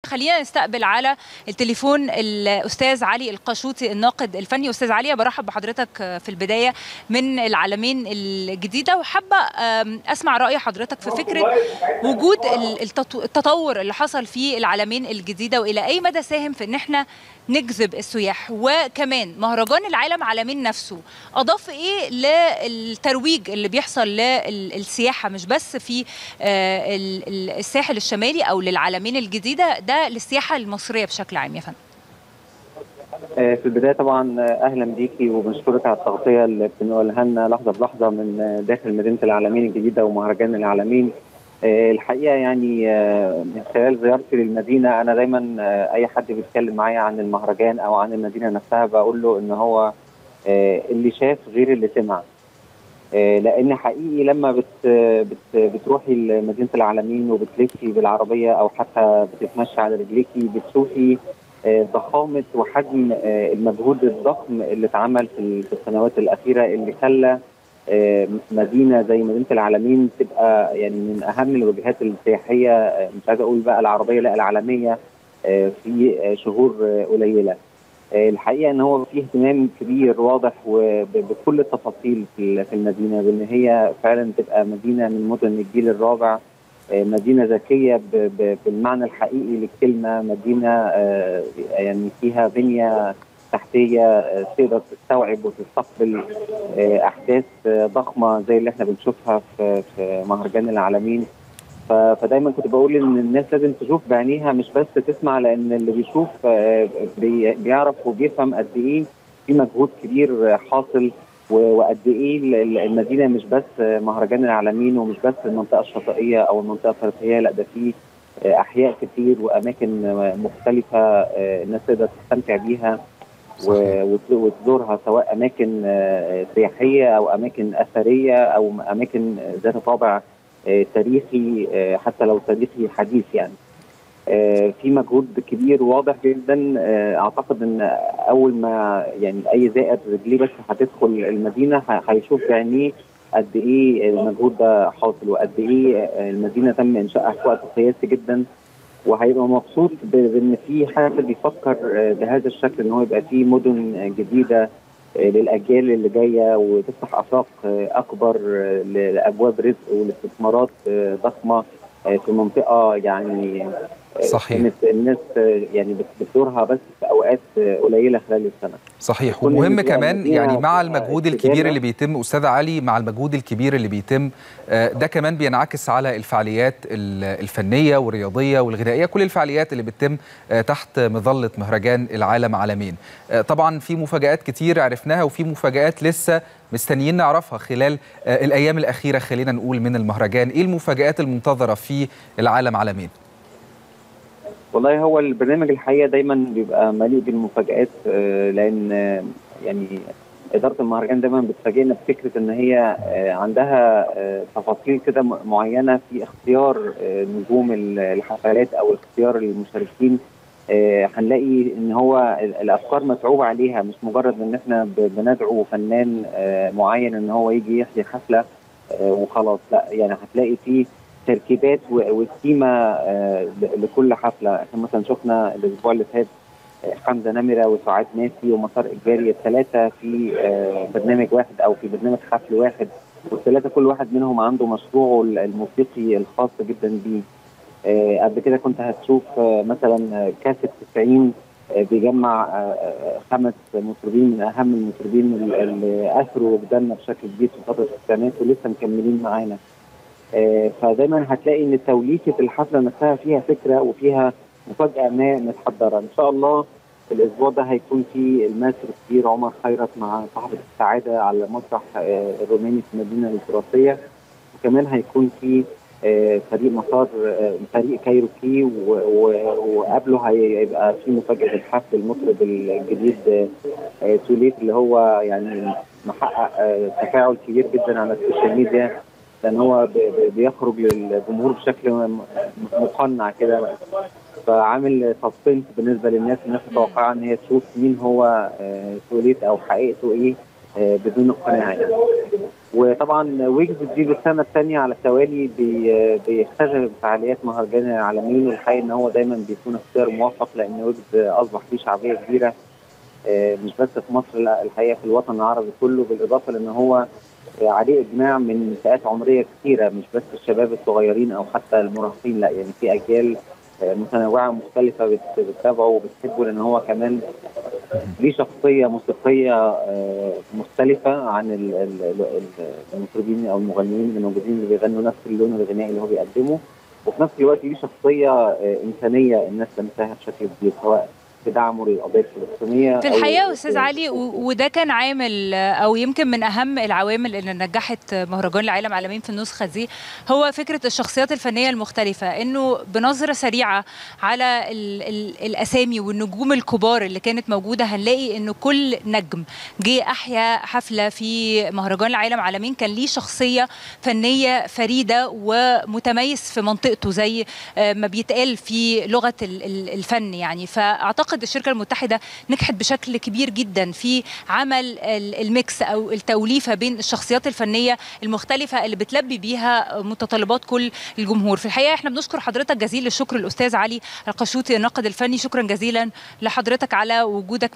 خلينا نستقبل على التليفون الاستاذ علي القشوطي الناقد الفني استاذ علي برحب بحضرتك في البدايه من العالمين الجديده وحابه اسمع راي حضرتك في فكره وجود التطور اللي حصل في العالمين الجديده والى اي مدى ساهم في ان احنا نجذب السياح وكمان مهرجان العالم عالمين نفسه اضاف ايه للترويج اللي بيحصل للسياحه مش بس في الساحل الشمالي او للعالمين الجديده ده للسياحه المصريه بشكل عام يا فندم في البدايه طبعا اهلا بيكي وبنشكرك على التغطيه اللي بتنقلها لنا لحظه بلحظه من داخل مدينه العالمين الجديده ومهرجان العالمين الحقيقه يعني من خلال زيارتي للمدينه انا دايما اي حد بيتكلم معايا عن المهرجان او عن المدينه نفسها بقول له ان هو اللي شاف غير اللي سمع لان حقيقي لما بت بت بتروحي لمدينه العالمين وبتلفي بالعربيه او حتى بتتمشي على رجليكي بتشوفي ضخامه وحجم المجهود الضخم اللي اتعمل في السنوات الاخيره اللي خلى مدينه زي مدينه العالمين تبقى يعني من اهم الوجهات السياحيه مش عايز اقول بقى العربيه لا العالميه في شهور قليله. الحقيقه ان هو في اهتمام كبير واضح وبكل التفاصيل في المدينه بان هي فعلا تبقى مدينه من مدن الجيل الرابع مدينه ذكيه بالمعنى الحقيقي للكلمه مدينه يعني فيها بنيه تحتيه تقدر تستوعب وتستقبل احداث ضخمه زي اللي احنا بنشوفها في في مهرجان العالمين فدايما كنت بقول ان الناس لازم تشوف بعينيها مش بس تسمع لان اللي بيشوف بيعرف وبيفهم قد ايه في مجهود كبير حاصل وقد ايه المدينه مش بس مهرجان العالمين ومش بس المنطقه الشاطئيه او المنطقه الترفيهيه لا ده في احياء كتير واماكن مختلفه الناس تقدر تستمتع بيها وتزورها سواء اماكن سياحيه او اماكن اثريه او اماكن ذات طابع تاريخي حتى لو تاريخي حديث يعني في مجهود كبير واضح جدا اعتقد ان اول ما يعني اي زائر رجليه بس هتدخل المدينه هيشوف بعينيه قد ايه المجهود ده حاصل وقد ايه المدينه تم انشائها في وقت قياسي جدا وهيبقى مبسوط بان في حد بيفكر بهذا الشكل ان هو يبقى في مدن جديده للاجيال اللي جايه وتفتح افاق اكبر لابواب رزق والاستثمارات ضخمه في منطقه يعني صحيح كانت الناس يعني بتزورها بس في اوقات قليله خلال السنه صحيح ومهم كمان يعني مع المجهود الكبير اللي بيتم استاذ علي مع المجهود الكبير اللي بيتم ده كمان بينعكس على الفعاليات الفنيه والرياضيه والغذائيه كل الفعاليات اللي بتتم تحت مظله مهرجان العالم عالمين طبعا في مفاجات كتير عرفناها وفي مفاجات لسه مستنيين نعرفها خلال الايام الاخيره خلينا نقول من المهرجان ايه المفاجات المنتظره في العالم عالمين والله هو البرنامج الحقيقه دايما بيبقى مليء بالمفاجات لان يعني اداره المهرجان دايما بتفاجئنا بفكره ان هي عندها تفاصيل كده معينه في اختيار نجوم الحفلات او اختيار المشاركين هنلاقي ان هو الافكار متعوب عليها مش مجرد ان احنا بندعو فنان معين ان هو يجي يحيي حفله وخلاص لا يعني هتلاقي فيه تركيبات وسيمه لكل حفله احنا مثلا شفنا الاسبوع اللي فات حمزه نمره وسعاد ناسي ومسار اجباري الثلاثه في برنامج واحد او في برنامج حفل واحد والثلاثه كل واحد منهم عنده مشروعه الموسيقي الخاص جدا بيه قبل كده كنت هتشوف مثلا كاسة 90 بيجمع خمس مطربين من اهم المطربين اللي اثروا وجداننا بشكل كبير في فتره التسعينات ولسه مكملين معانا. فدايما هتلاقي ان توليفه الحفله نفسها فيها فكره وفيها مفاجاه ما متحضره ان شاء الله الاسبوع ده هيكون في الماستر الكبير عمر خيرت مع صاحبه السعاده على مسرح الروماني في المدينه التراثيه وكمان هيكون في فريق مسار فريق كايروكي وقبله هيبقى في مفاجاه الحفل المطرب الجديد توليت اللي هو يعني محقق تفاعل كبير جدا على السوشيال ميديا لان هو بيخرج للجمهور بشكل مقنع كده فعامل سسبنس بالنسبه للناس الناس متوقعه ان هي تشوف مين هو توليت او حقيقته ايه بدون اقتناع يعني. وطبعا ويجز دي بالسنه الثانيه على التوالي بيختزل فعاليات مهرجان العالمين والحقيقه ان هو دايما بيكون اختيار موفق لان ويجز اصبح فيه شعبيه كبيره مش بس في مصر لا الحقيقه في الوطن العربي كله بالاضافه لان هو عليه اجماع من فئات عمريه كثيره مش بس الشباب الصغيرين او حتى المراهقين لا يعني في اجيال متنوعه مختلفه بتتابعه وبتحبه لان هو كمان ليه شخصيه موسيقيه مختلفه عن المطربين او المغنيين اللي موجودين اللي بيغنوا نفس اللون الغنائي اللي هو بيقدمه وفي نفس الوقت ليه شخصيه انسانيه الناس لمساها بشكل كبير سواء في دعمه للقضيه الفلسطينيه في الحقيقه استاذ علي وده كان عامل او يمكن من اهم العوامل اللي نجحت مهرجان العالم عالمين في النسخه دي هو فكره الشخصيات الفنيه المختلفه انه بنظره سريعه على ال ال الاسامي والنجوم الكبار اللي كانت موجوده هنلاقي انه كل نجم جه احيا حفله في مهرجان العالم عالمين كان ليه شخصيه فنيه فريده ومتميز في منطقته زي ما بيتقال في لغه الفن يعني فاعتقد اعتقد الشركه المتحده نجحت بشكل كبير جدا في عمل الميكس او التوليفه بين الشخصيات الفنيه المختلفه اللي بتلبي بيها متطلبات كل الجمهور في الحقيقه احنا بنشكر حضرتك جزيل الشكر الاستاذ علي القشوطي الناقد الفني شكرا جزيلا لحضرتك على وجودك